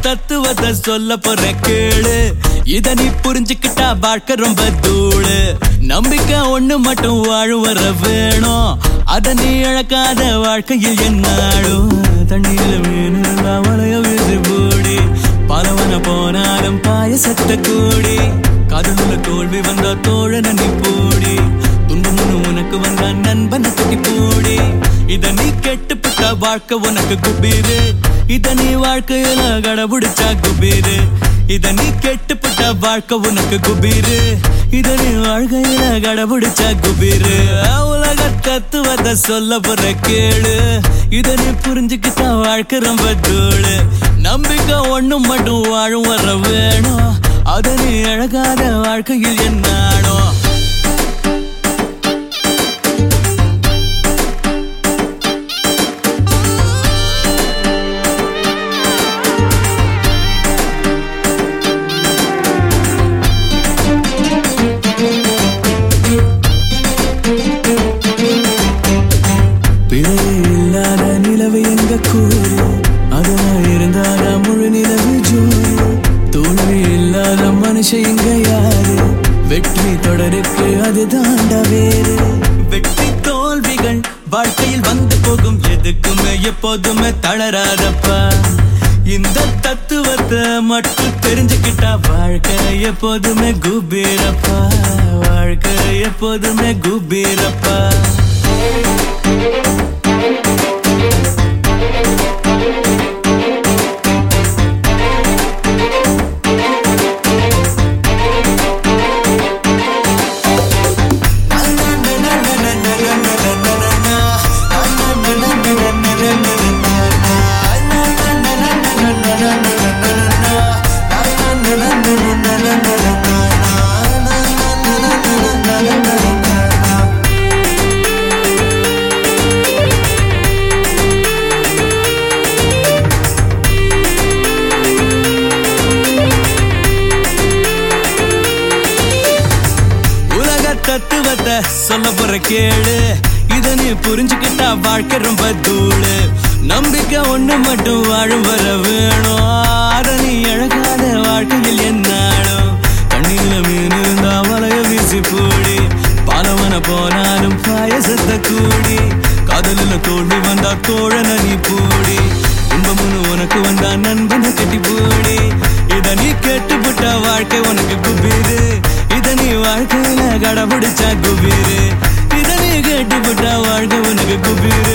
தத்துவத்தை சொல்ல போற கேளு இத நீ புரிஞ்சுக்கிட்டா வாழ்க்கை ரொம்ப தூளு நம்பிக்கை ஒண்ணு மட்டும் வாழும் வர வேணும் அத நீ இழக்காத வாழ்க்கையில் என்னாடும் தண்ணீர்ல மீன் இருந்தா வளைய வீசி போடி பலவன போனாலும் பாயசத்தை கூடி காதலுள்ள தோல்வி வந்தா தோழன நீ போடி துன்பமுன்னு உனக்கு வந்தா நண்பனை கட்டி போடி இத நீ கெட்டுப்பட்ட வாழ்க்கை உனக்கு குபீரு இத நீ வாழ்க்கையில கடபிடிச்சா குபீரு இத நீ கெட்டுப்பட்ட வாழ்க்கை உனக்கு குபீரு இத நீ வாழ்க்கையில கடபிடிச்சா குபீரு உலக தத்துவத்தை சொல்ல போற கேளு இத நீ புரிஞ்சுக்கிட்டா வாழ்க்கை ரொம்ப தூளு நம்பிக்கை ஒண்ணும் மட்டும் வாழும் வர வேணும் அத நீ அழகாத வாழ்க்கையில் என்னானோ பிழை இல்லாத நிலவு எங்க கூறு அதெல்லாம் இருந்தாத முழு நிலவு ஜோறு தோல்வி இல்லாத மனுஷன் இங்க யாரு வெற்றி தொடருக்கு அது தாண்டா வேறு வெற்றி தோல்விகள் வாழ்க்கையில் வந்து போகும் எதுக்குமே எப்போதுமே தளராதப்பா இந்த தத்துவத்தை மட்டும் தெரிஞ்சுக்கிட்டா வாழ்க்கை எப்போதுமே குபீரப்பா வாழ்க்கை எப்போதுமே குபீரப்பா உலக தத்துவத்தை சொல்ல போற கேளு இத நீ புரிஞ்சுக்கிட்டா வாழ்க்கை ரொம்ப தூளு நம்பிக்கை ஒண்ணு மட்டும் வாழும் வர வேணும் அத நீ அழகாத வாழ்க்கையில் என்னாலும் கண்ணில மீன் இருந்தா வலைய வீசி போடி பாலவன போனாலும் பாயசத்தை கூடி காதலில் தோல்வி வந்தா தோழன நீ போடி துன்பமுன்னு உனக்கு வந்தா நண்பனை கட்டி போடி இத நீ கேட்டுப்பட்ட வாழ்க்கை உனக்கு குபீரு இத நீ வாழ்க்கையில கடபிடிச்சா குபீரு இத நீ கேட்டுப்பட்ட வாழ்க்கை உனக்கு குபீரு